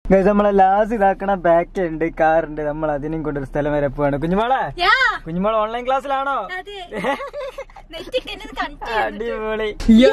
Guys, നമ്മളെ last ഇതാക്കണ back ഉണ്ട് കാറുണ്ട് നമ്മൾ അതിനും കൊണ്ടൊരു സ്ഥലം വരെ പോവാണ് കുഞ്ഞുമോളെ യാ കുഞ്ഞുമോളെ ഓൺലൈൻ ക്ലാസ്സിലാണോ അതെ നെറ്റിക്ക് എന്നെ കണക്ട് അടിപൊളി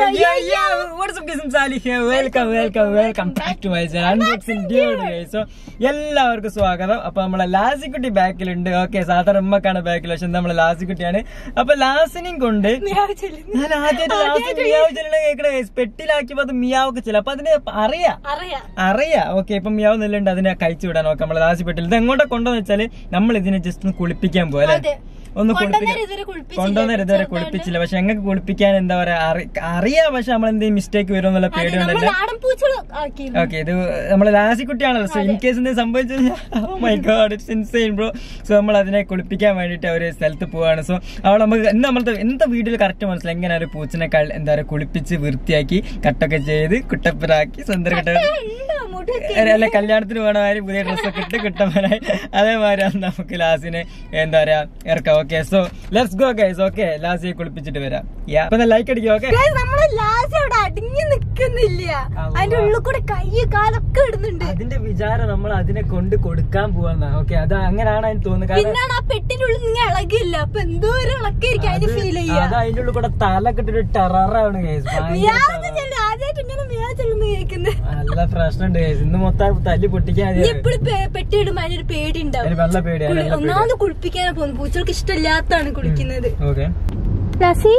welcome welcome welcome back to my channel unboxing dude so എല്ലാവർക്കും സ്വാഗതം അപ്പൊ നമ്മളെ ലാസിക്കുട്ടി ബാക്കിലുണ്ട് ഓക്കെ സാധാരണ ഉമ്മക്കാണ് ബാക്കിൽ പക്ഷെ നമ്മളെ ലാസിക്കുട്ടിയാണ് അപ്പൊ ലാസിനെയും കൊണ്ട് ഞാൻ ആദ്യമായിട്ട് ലാസ്റ്റ് മിയാവ് ചെല്ലണ കേൾക്കണ പെട്ടിലാക്കിയപ്പോ അത് മിയാവൊക്കെ ചെല്ലാം അപ്പൊ അതിന് അറിയാം അറിയാം അറിയാം ഓക്കെ ഇപ്പൊ മിയാവ് നെല്ലുണ്ട് അതിനെ കഴിച്ചു വിടാൻ നോക്കാം നമ്മളെ ലാസ്റ്റ് പെട്ടിൽ ഇത് എങ്ങോട്ടാ കൊണ്ടുവന്ന് വെച്ചാല് നമ്മൾ ഇതിനെ ജസ്റ്റ് ഒന്ന് കുളിപ്പിക്കാൻ പോകാം അതെ. അല്ലെ ഒന്ന് കൊണ്ടുവന്നേരം കുളിപ്പിക്കാൻ ഇതുവരെ കുളിപ്പിച്ചില്ല. കൊണ്ടുവന്നേരം ഇതുവരെ ചെറുതായിട്ട്. കുളിപ്പിച്ചില്ല പക്ഷെ ഞങ്ങൾക്ക് കുളിപ്പിക്കാൻ എന്താ പറയാ അറി- അറിയാം പക്ഷെ നമ്മൾ എന്തെങ്കിലും മിസ്റ്റേക്ക് വരും എന്നുള്ള അതെ, പേടി നമ്മൾ ഉണ്ടല്ലോ നാടൻ പൂച്ചകൾ ആക്കി ഓക്കെ ഇത് നമ്മളെ ലാസ്റ്റ് കുട്ടിയാണല്ലോ സോ ഇൻ കേസ് എന്തെങ്കിലും സംഭവിച്ചു my god it's insane bro so നമ്മൾ അതിനെ കുളിപ്പിക്കാൻ വേണ്ടിട്ട് ഒരു സ്ഥലത്ത് പോവാണ് സോ അവിടെ നമുക്ക് ഇന്ന് നമ്മളത്തെ എന്താ വീട്ടിൽ കറക്റ്റ് മനസ്സിലായി എങ്ങനെ ഒരു പൂച്ചനെ കൾ- എന്താ പറയുക കുളിപ്പിച്ച് വൃത്തിയാക്കി കട്ടൊക്കെ ചെയ്ത് കുട്ടപ്പനാക്കി സ്വന്തം കട്ട ഉണ്ടോ മുടിയൊക്കെ അല്ല കല്യാണത്തിന് വേണ മാതിരി പുതിയ ഡ്രസ്സൊക്കെ ഇട്ട് കുട്ടപ്പനായി അതേമാതിരി നമുക്ക് ലാസിനെ എന്താ പറയാ ഇറക്കാം okay so let's go guys okay ലാസിയെ കുളിപ്പിച്ചിട്ട് വരാം യാ അപ്പൊ ലൈക്ക് അടിക്കും ഓക്കെ Guys, നമ്മള് ലാസ്റ്റ് അവിടെ അടിഞ്ഞു നിക്കുന്നില്ല അള്ളാ. അതിന്റെ ഉള്ളിൽ കൂടെ കൈ കാലൊക്കെ ഇടുന്നുണ്ട് അതിന്റെ വിചാരം നമ്മൾ അതിനെ കൊണ്ട് കൊടുക്കാൻ പോവാന്ന ഓക്കെ അത് അങ്ങനെയാണ് അതിന് തോന്നുന്നത് കാരണം പിന്നാണ് ആ പെട്ടിന്റെ ഉള്ളിൽ നിങ്ങൾ ഇളകില്ല അപ്പൊ എന്തോ ഒരു ഇളക്കായിരിക്കും അതിന് ഫീൽ ചെയ്യാ അത് അതിന്റെ ഉള്ളിൽ കൂടെ തലൊക്കെ ഇട്ടിട്ട് ടെററാണ് കേസ് മിയാന്ന് ചെല്ലു ആദ്യമായിട്ട് ഇങ്ങനെ മിയാ ചെല്ലുന്ന കേൾക്കുന്നത് നല്ല പ്രശ്നമുണ്ട് കേസ് ഇന്ന് മൊത്തം തല്ലി പൊട്ടിക്കാൻ നീ എപ്പോഴും പെട്ടി ഇടുമ്പോ അതിനൊരു പേടി ഉണ്ടാവും അതിന് വെള്ള പേടി കുളി- ഒന്നാമത് കുളിപ്പിക്കാനാ പോകുന്നത് പൂച്ചകൾക്ക് ഇഷ്ടമില്ലാത്താണ് കുളിക്കുന്നത് ഓക്കെ ലാസി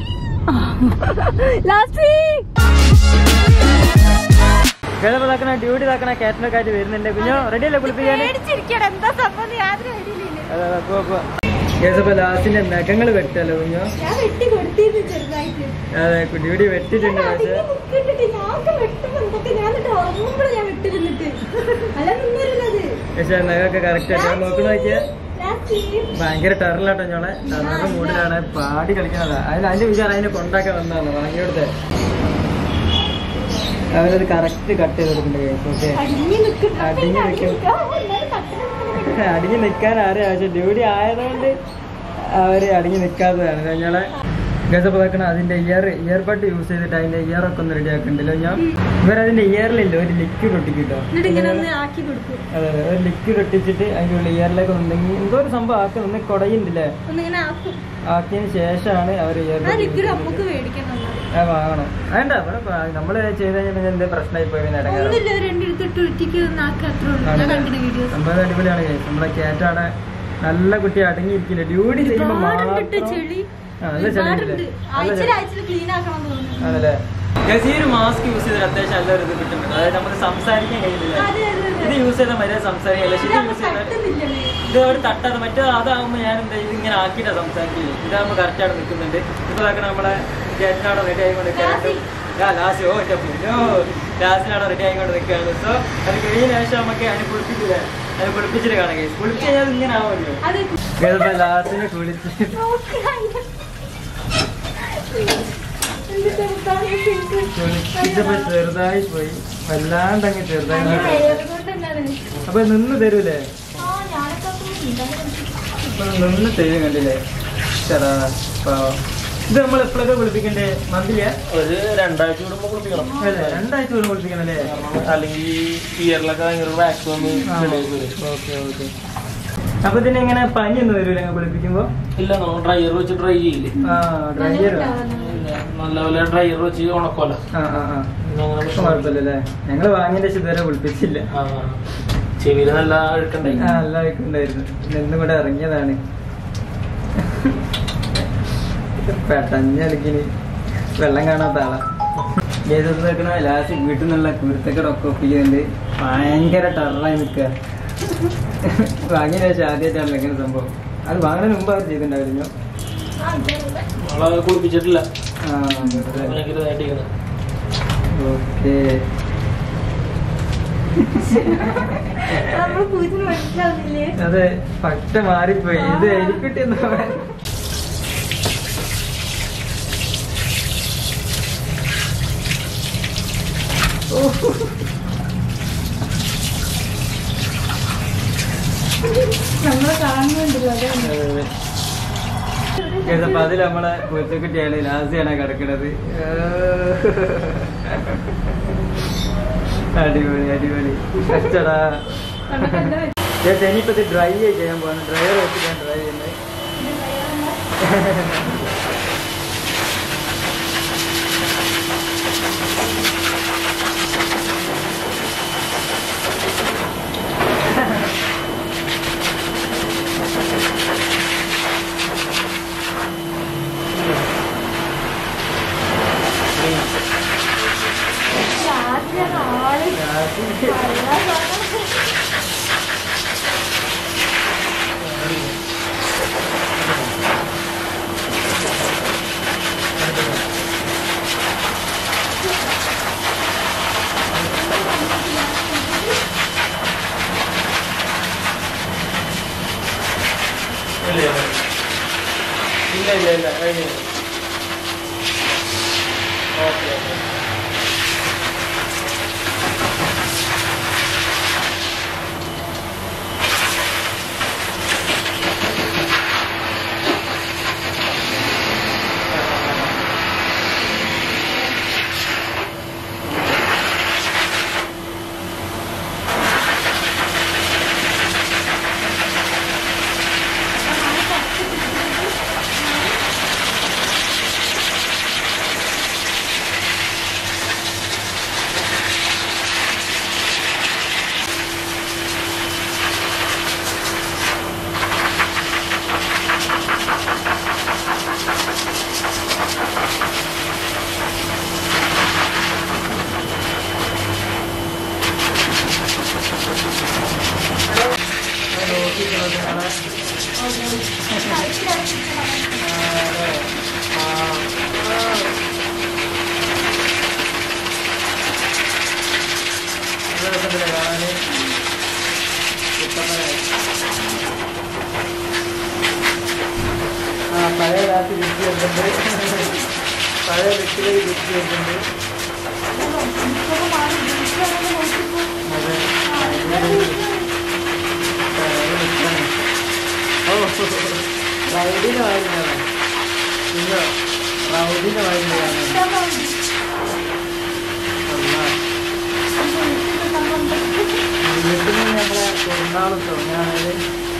ലാസി ഡ്യൂട്ടി ഇതാക്കണ കാറ്റിനൊക്കെ ആയിട്ട് വരുന്നുണ്ട് കുഞ്ഞോ റെഡി അല്ലേ കുളിപ്പിക്കാൻ പേടിച്ചിരിക്കണം എന്താ സംഭവം യാതൊരു ഐഡിയയില്ല കേസപ്പോ ലാസ്റ്റിന്റെ നഖങ്ങൾ വെട്ടല്ലോ കുഞ്ഞോ ഞാൻ വെട്ടി കൊടുത്തിരുന്നു ചെറുതായിട്ട് അതെ ഡ്യൂട്ടി വെട്ടിട്ടുണ്ട് പക്ഷെ നിൽക്കിട്ടിട്ട് ഞാൻ വെട്ടുമ്പോ എന്തൊക്കെ ഞാൻ എന്നിട്ട് ഉറങ്ങുമ്പോഴും ഞാൻ വിട്ടിരുന്നിട്ട് അല്ല നിന്നിരുന്നത് പക്ഷെ നഖമൊക്കെ കറക്റ്റ് ആയിട്ട് നോക്കണ നോക്കിയാ ലാസി ഭയങ്കര ടെററിലാട്ടോ ഞങ്ങളെ ടെററിന്റെ മൂഡിലാണ് പാടി കളിക്കുന്നതാ അതിന് അതിന്റെ വിചാരം അതിനെ കൊണ്ടാക്കാൻ വന്നതാണ് വാങ്ങിയെടുത്ത് അവരത് കറക്റ്റ് കട്ട് ചെയ്ത് കൊടുക്കുന്നുണ്ട് ഓക്കെ അടിഞ്ഞു നിൽക്കും അടിഞ്ഞു നിൽക്കും അടിഞ്ഞു നിൽക്കാൻ ആരെയും ആവശ്യം ഡ്യൂട്ടി ആയതുകൊണ്ട് അവര് അടിഞ്ഞു നിൽക്കാത്തതാണ് ഞങ്ങളെ ഗസപ്പതാക്കണ അതിന്റെ ഇയർ ഇയർ ബഡ് യൂസ് ചെയ്തിട്ട് അതിന്റെ ഇയർ ഒക്കെ ഒന്ന് റെഡി ആക്കണ്ടല്ലോ ഞാൻ ഇവരതിന്റെ ഇയറിലില്ല ഒരു ലിക്വിഡ് ഒട്ടിക്കിട്ടോ എന്നിട്ട് ഇങ്ങനെ ഒന്ന് ആക്കി കൊടുക്കും അതെ അതെ ഒരു ലിക്വിഡ് ഒട്ടിച്ചിട്ട് അതിന്റെ ഉള്ളിൽ ഇയറിലേക്ക് ഉണ്ടെങ്കിൽ എന്തോ ഒരു സംഭവം ആക്കി ഒന്ന് കുടയുന്നില്ലേ ഒന്നിങ്ങനെ ആക്കും ആക്കിയതിന് ശേഷമാണ് അവർ ഇയർ ആ ലിക്വിഡ് നമുക്ക് മേടിക്കണം ആ വാങ്ങണം വേണ്ട ഇവിടെ നമ്മൾ ചെയ്ത് കഴിഞ്ഞാൽ എന്ത് പ്രശ്നമായി പോയി ഇടങ്ങാറ് ഒന്നില്ല രണ്ടെടുത്തിട്ട് ഒറ്റിക്ക് ഒന്ന് ആക്കി അത്ര ഉള്ളൂ ഞാൻ കണ്ടിന് വീഡിയോസ് സംഭവം അടിപൊളിയാണ് guys. നമ്മളെ കേറ്റാടെ നല്ല കുട്ടി അടങ്ങിയിരിക്കില്ല ഡ്യൂട്ടി ചെയ്യുമ്പോ ഒരുപാടുണ്ട് മാത്രം ചെളി ആ, നല്ല ചെളിയുണ്ടല്ലേ? ഒരുപാടുണ്ട് നല്ല ആഴ്ചയിൽ ആഴ്ചയിൽ ക്ലീൻ ആക്കണം തോന്നുന്നു ആണല്ലേ Guys, ഈ ഒരു മാസ്ക് യൂസ് ചെയ്തിട്ട് അത്യാവശ്യം നല്ലൊരു ഇത് കിട്ടുന്നുണ്ട് അതായത് നമുക്ക് സംസാരിക്കാൻ കഴിയുന്നില്ല അതെ അതെ അതെ ഇത് യൂസ് ചെയ്താൽ മര്യാദ സംസാരിക്കില്ല പക്ഷെ ഇത് ഇതാവുമ്പോ യൂസ് ചെയ്താൽ തട്ടുന്നില്ലല്ലേ ഇത് ഒരു തട്ടാതെ മറ്റേ അതാകുമ്പോൾ ഞാൻ എന്താ ഇത് ഇങ്ങനെ ആക്കിയിട്ടാണ് സംസാരിക്കില്ല ഇതാകുമ്പോൾ കറക്റ്റ് ആണ് നിൽക്കുന്നുണ്ട് ഇപ്പൊ ഇതാക്കണ നമ്മളെ ചേട്ടനവിടെ റെഡി ആയിക്കൊണ്ട് നിൽക്കാറുണ്ട് ആ ലാസ്റ്റ് ഓ എൻ്റെ പൊന്നോ ലാസ്റ്റിനവിടെ റെഡി ആയിക്കൊണ്ട് നിൽക്കുകയാണ് സോ അത് കഴിഞ്ഞ ശേഷം നമുക്ക് അതിനെ കുളിപ്പിക്കില്ല അതിനെ കുളിപ്പിച്ചിട്ട് കാണാം കേസ് കുളിപ്പിച്ച് കഴിഞ്ഞാൽ ഇങ്ങനെ ആവുമല്ലോ അത് ലാസ്റ്റിനെ കുളിച്ച് എന്നിട്ട് എന്താണ് ഈ pink? കുളിപ്പിച്ചപ്പോ ചെറുതായി പോയി വല്ലാണ്ട് അങ്ങ് ചെറുതായി നല്ല പോയി. hair കൊണ്ടുതന്നെയാണ്. അപ്പൊ നിന്ന് തരൂലേ ആ, ഞാനൊക്കെ അപ്പൊ ഉണ്ടായിരുന്നു. അപ്പൊ നിന്ന് തരും കണ്ടില്ലേ ചെറാ പാവം ഇത് നമ്മൾ എപ്പോഴൊക്കെ കുളിപ്പിക്കണ്ടേ മന്തിലിയാ ഒരു രണ്ടാഴ്ച കൂടുമ്പോ കുളിപ്പിക്കണം അല്ലേ രണ്ടാഴ്ച കൂടെ കുളിപ്പിക്കണല്ലേ അല്ലെങ്കിൽ ഇയറിലൊക്കെ ഭയങ്കര വാക്സ് വന്ന് വെളിയിലേക്ക് വരും. ഓക്കെ ഓക്കെ അപ്പൊ ഇതിന് എങ്ങനെ പനിയൊന്നും വരൂല ഞങ്ങൾ കുളിപ്പിക്കുമ്പോ ഇല്ല നമ്മൾ ഡ്രയർ വെച്ച് ഡ്രൈ ചെയ്യില്ലേ ആ ഡ്രൈയർ ഇല്ല, നല്ലപോലെ ഡ്രയർ വെച്ച് ഉണക്കോല ആ ആ ആ ഇതങ്ങനെ ഇപ്പൊ കുഴപ്പമില്ലല്ലേ ഞങ്ങള് വാങ്ങിയതിന്റെ ശേഷം ഇതുവരെ കുളിപ്പിച്ചില്ല ആ, ചെവിയില് നല്ല അഴുക്കുണ്ടായി ആ നല്ല ഉണ്ടായിരുന്നു നിന്നും കൂടെ ഇറങ്ങിയതാണ് പെട്ടഞ്ഞടിക്കിന് വെള്ളം കാണാത്ത ആളാ ഏതൊക്കെ നിൽക്കണ ലാസ്റ്റ് വീട്ടിൽ നിന്നുള്ള കുരുത്തക്കടൊക്കെ ഒപ്പിക്കുന്നുണ്ട് ഭയങ്കര ടെററായി നിൽക്കുക വാങ്ങിയ ശേഷം ആദ്യമായിട്ടാണല്ലോ ഇങ്ങനെ സംഭവം അത് വാങ്ങുന്നതിന് മുമ്പ് അവർ ചെയ്തിട്ടുണ്ടായിരുന്നു നമ്മളത് കുളിപ്പിച്ചിട്ടില്ല ആ ഭയങ്കര ഇതായിട്ടിരിക്കുന്നത് ഓക്കെ നമ്മള് പൂജന് മനസ്സിലാവുന്നില്ലേ അതെ പറ്റ മാറിപ്പോയി ഇത് എലിക്കുട്ടി എന്താ പറയാ നമ്മളെ കാണുന്നുണ്ടല്ലോ അതാണ് അപ്പൊ അതിൽ നമ്മളെ പൂച്ചക്കുട്ടിയാണ് ലാസിയാണ് കിടക്കണത് അടിപൊളി അടിപൊളി കച്ചടാ ചേട്ടാ ഇനിയിപ്പോ ഇത് ഡ്രൈ ചെയ്യാൻ പോകണം ഡ്രൈവർ വെച്ചിട്ടാണ് ഡ്രൈ ചെയ്യുന്നത് ഇല്ല ഇല്ല. ഇല്ല ഇല്ല ഇല്ല കഴിഞ്ഞില്ല ഓക്കെ ഓക്കെ ആ പഴയ കാലത്ത് തിരിച്ചു വരുന്നുണ്ട് പഴയ ലുക്കിലേക്ക് തിരിച്ചു വരുന്നുണ്ട് അതെ ഓ റൗഡിന് വായിരുന്നതാണ് ഇല്ലോ റൗഡിന് വായിരുന്നതാണ് വീട്ടിൽ നിന്ന് നമ്മളെ പെരുന്നാളും തുടങ്ങുകയാണെങ്കിൽ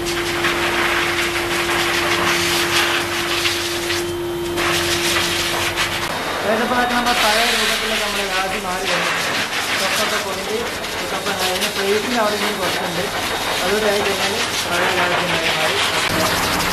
ഏകദേശം നമ്മുടെ പഴയ രൂപത്തിലൊക്കെ നമ്മൾ ആദ്യം മാറി വരും തൊപ്പൊക്കെ കൊണ്ട് തൊപ്പം അതിന് പ്ലേറ്റിന് അവിടെ നിന്ന് കുറച്ചുണ്ട് അതുകൂടെ ആയി കഴിഞ്ഞാൽ പഴയ കാലത്തിനായി മാറി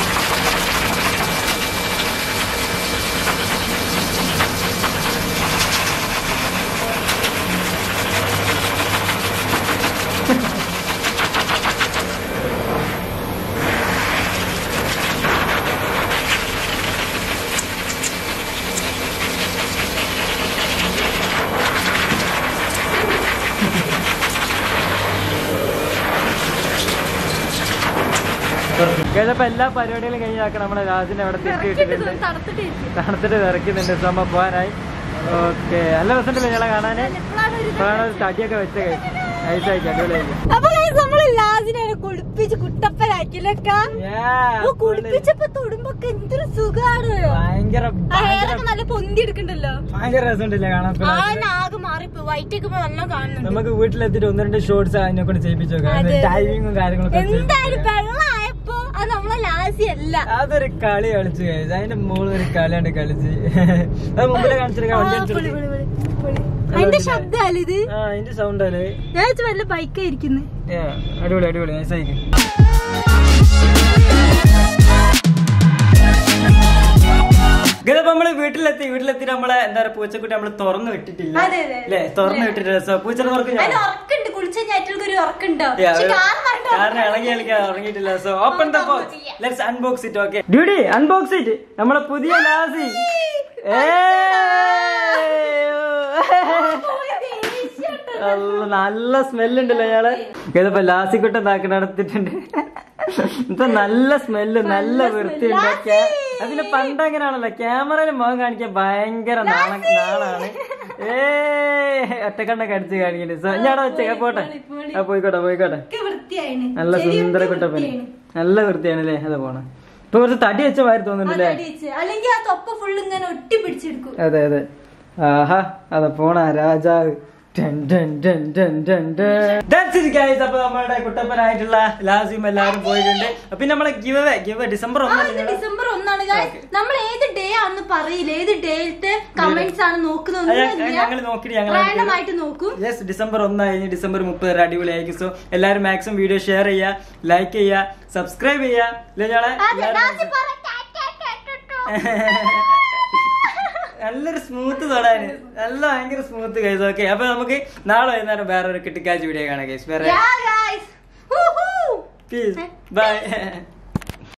കഴിഞ്ഞപ്പോ എല്ലാ പരിപാടികളും കഴിഞ്ഞാൽ നമ്മളെ രാജിനെ അവിടെ തിരിച്ചു കിട്ടിയിട്ടുണ്ട് തണുത്തിട്ട് വിറയ്ക്കുന്നുണ്ട് സമ്മ പോകാനായി ഓക്കെ നല്ല രസമുണ്ടല്ലേ ഞങ്ങളെ കാണാന് കാണാൻ ഒരു തടിയൊക്കെ വെച്ച ഐസായിരിക്കും അടിപൊളിയായിരിക്കും അപ്പൊ guys, നമ്മള് ലാസിനെ കുളിപ്പിച്ച് കുട്ടപ്പനാക്കിലൊക്കെ അപ്പൊ കുളിപ്പിച്ചപ്പോ തൊടുമ്പൊക്കെ എന്തൊരു സുഖാണ് ഭയങ്കര ആ ഹെയറൊക്കെ നല്ല പൊന്തി എടുക്കണ്ടല്ലോ ഭയങ്കര രസമുണ്ടല്ലേ കാണാൻ ആ നാഗ് മാറിപ്പോ വൈറ്റ് ഒക്കെ നല്ല കാണുന്നുണ്ട് നമുക്ക് വീട്ടിലെത്തിയിട്ട് ഒന്ന് രണ്ട് ഷോർട്സ് അതിനെ കൊണ്ട് ചെയ്യിപ്പിച്ചു നോക്കാം അതെ. ടൈമിങ്ങും കാര്യങ്ങളൊക്കെ എന്തായാലും ചെയ്യിപ്പിച്ചു വെള്ളമായപ്പോ അത് നമ്മളെ ലാസി അല്ല അതൊരു കളി കളിച്ചു കഴിച്ചു അതിന്റെ മോള് ഒരു കളിയാണ് കളിച്ച് അത് മുമ്പിലെ കാണിച്ചെടുക്കാൻ വണ്ടി ആ, അടിച്ചു പൊളി, പൊളി, പൊളി, പൊളി. അതിന്റെ ശബ്ദമല്ല ഇത് ആ അതിന്റെ സൗണ്ട് അല്ലേ ഞാൻ വെച്ച് വല്ല ബൈക്കായിരിക്കുന്നു ഏ, അടിപൊളി അടിപൊളി നൈസായിരിക്കും ഇതിപ്പോ നമ്മള് വീട്ടിലെത്തി വീട്ടിലെത്തി നമ്മളെ എന്താ പറയാ പൂച്ചക്കുട്ടി നമ്മള് തുറന്നു വിട്ടിട്ടില്ല അതെ, അതെ. അല്ലേ തുറന്നു വിട്ടിട്ടില്ല സോ പൂച്ചനെ തുറക്കും അതിന് ഉറക്കുണ്ട് കുളിച്ച ഞാറ്റുകൾക്ക് ഒരു ഉറക്കുണ്ടോ Yeah, പക്ഷെ ഒരു- കാണുന്നുണ്ടോ? കാരണം ഇളകി കളിക്കാൻ ഉറങ്ങിയിട്ടില്ല സോ ഓപ്പൺ ദ തുറന്ന് ബോക്സ് ചെയ്യാം. ലെറ്റ്സ് അൺബോക്സ് ഇറ്റ് ഓക്കെ ഡ്യൂഡി അൺബോക്സ് ഇറ്റ് നമ്മളെ പുതിയ ലാസി അല്ല, നല്ല സ്മെല്ല് ഉണ്ടല്ലോ ഇയാള് ഇതിപ്പോ ലാസിക്കുട്ടൻ താക്കി നടത്തിട്ടുണ്ട് ഇപ്പൊ നല്ല സ്മെല്ല് നല്ല വൃത്തിയുണ്ട് ഒക്കെ അതിന് പണ്ട് അങ്ങനെയാണല്ലോ ക്യാമറയിൽ മുഖം കാണിക്കാൻ ഭയങ്കര നാണ നാണാണ് ഏ ഒറ്റക്കണ്ണൊക്കെ അടിച്ച് കാണിക്കുന്നത് സോ ഞാൻ വെച്ചേ പോട്ടെ ആ പോയിക്കോട്ടെ പോയിക്കോട്ടെ ഒക്കെ വൃത്തിയായിന് നല്ല ചെറിയ സുന്ദര ഒക്കെ കുട്ടപ്പന് വൃത്തിയായിന്. നല്ല വൃത്തിയാണല്ലേ അതെ പോണ ഇപ്പൊ കുറച്ച് തടി വെച്ച മാതിരി തോന്നുന്നുണ്ടല്ലേ അത് അടിയിച്ച്. അല്ലെങ്കിൽ ആ തൊപ്പ ഫുള്ള് ഇങ്ങനെ ഒട്ടി പിടിച്ചെടുക്കും അതെ അതെ ആഹാ അതെ പോണ രാജാവ് അപ്പൊ നമ്മുടെ കുട്ടപ്പനായിട്ടുള്ള ലാസിയും എല്ലാവരും പോയിട്ടുണ്ട് പിന്നെ നമ്മളെ ഗിവ് ഗിവ് ഡിസംബർ ആ, ഇത് ഒന്നല്ലേ ഡിസംബർ ഒന്നാണ് guys. നമ്മൾ ഏത് ഡേ ആണെന്ന് പറയില്ല ഏത് ഡേത്തെ കമന്റ്സ് ആണ് ഞങ്ങൾ നോക്കിയിട്ട് ഞങ്ങൾ റാൻഡം ആയിട്ട് നോക്കും യെസ് ഡിസംബർ ഒന്നായി ഡിസംബർ മുപ്പത് വരെ അടിപൊളിയായിരിക്കും സോ എല്ലാവരും മാക്സിമം വീഡിയോ ഷെയർ ചെയ്യുക ലൈക്ക് ചെയ്യുക സബ്സ്ക്രൈബ് ചെയ്യുക ഇല്ലേ ഞങ്ങളെ അതെ, ലാസ്റ്റ് പറ, ടാ, ടാ, ടാ, ടാ, ടാ. നല്ലൊരു സ്മൂത്ത് തൊടാന് നല്ല ഭയങ്കര സ്മൂത്ത് കൈസ് ഓക്കെ അപ്പൊ നമുക്ക് നാളെ വൈകുന്നേരം വേറെ ഒരു കിട്ടിക്കാച്ച് വീഡിയോ കാണാം ഗൈസ് വേറെ Yeah, guys. Woohoo. Peace by